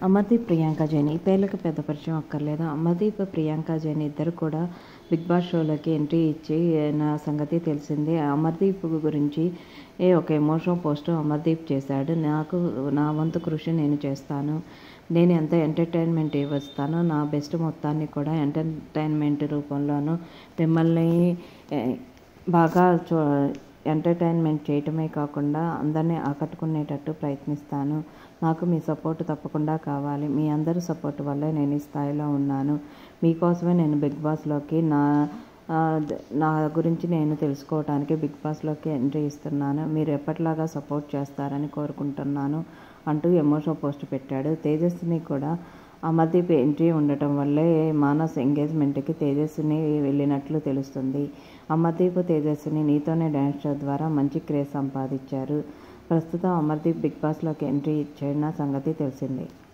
అమర్దీప్ ప్రియాంక జైన్ ఈ పేర్లకు పెద్ద పరిచయం అక్కర్లేదు అమర్దీప్ ప్రియాంక జైన్ ఇద్దరు కూడా బిగ్ బాస్ షోలోకి ఎంట్రీ ఇచ్చి నా సంగతి తెలిసిందే అమర్దీప్ గురించి ఏ ఒక ఎమోషనల్ పోస్ట్ అమర్దీప్ చేశాడు నాకు నా వంతు కృషి నేను చేస్తాను నేను ఎంత ఎంటర్టైన్మెంట్ ఇవ్వస్తానో నా బెస్ట్ మొత్తాన్ని కూడా ఎంటర్టైన్మెంట్ రూపంలోనూ మిమ్మల్ని ఏ, బాగా చూ ఎంటర్టైన్మెంట్ చేయటమే కాకుండా అందరినీ ఆకట్టుకునేటట్టు ప్రయత్నిస్తాను నాకు మీ సపోర్ట్ తప్పకుండా కావాలి మీ అందరి సపోర్ట్ వల్లే నేను ఈ స్థాయిలో ఉన్నాను మీకోసమే నేను బిగ్ బాస్లోకి నా ఆ, ద- నా గురించి నేను తెలుసుకోవడానికి బిగ్ బాస్లోకి ఎంట్రీ ఇస్తున్నాను మీరు ఎప్పటిలాగా సపోర్ట్ చేస్తారని కోరుకుంటున్నాను అంటూ ఎమోషనల్ పోస్ట్ పెట్టాడు తేజస్విని కూడా అమర్దీప్ ఎంట్రీ ఉండటం వల్లే మానస్ ఎంగేజ్మెంట్కి తేజస్విని వెళ్ళినట్లు తెలుస్తుంది అమర్దీప్ తేజస్విని నీతోనే డ్యాన్స్ షో ద్వారా మంచి క్రేజ్ సంపాదించారు ప్రస్తుతం అమర్దీప్ బిగ్ బాస్లోకి ఎంట్రీ ఇచ్చిన సంగతి తెలిసిందే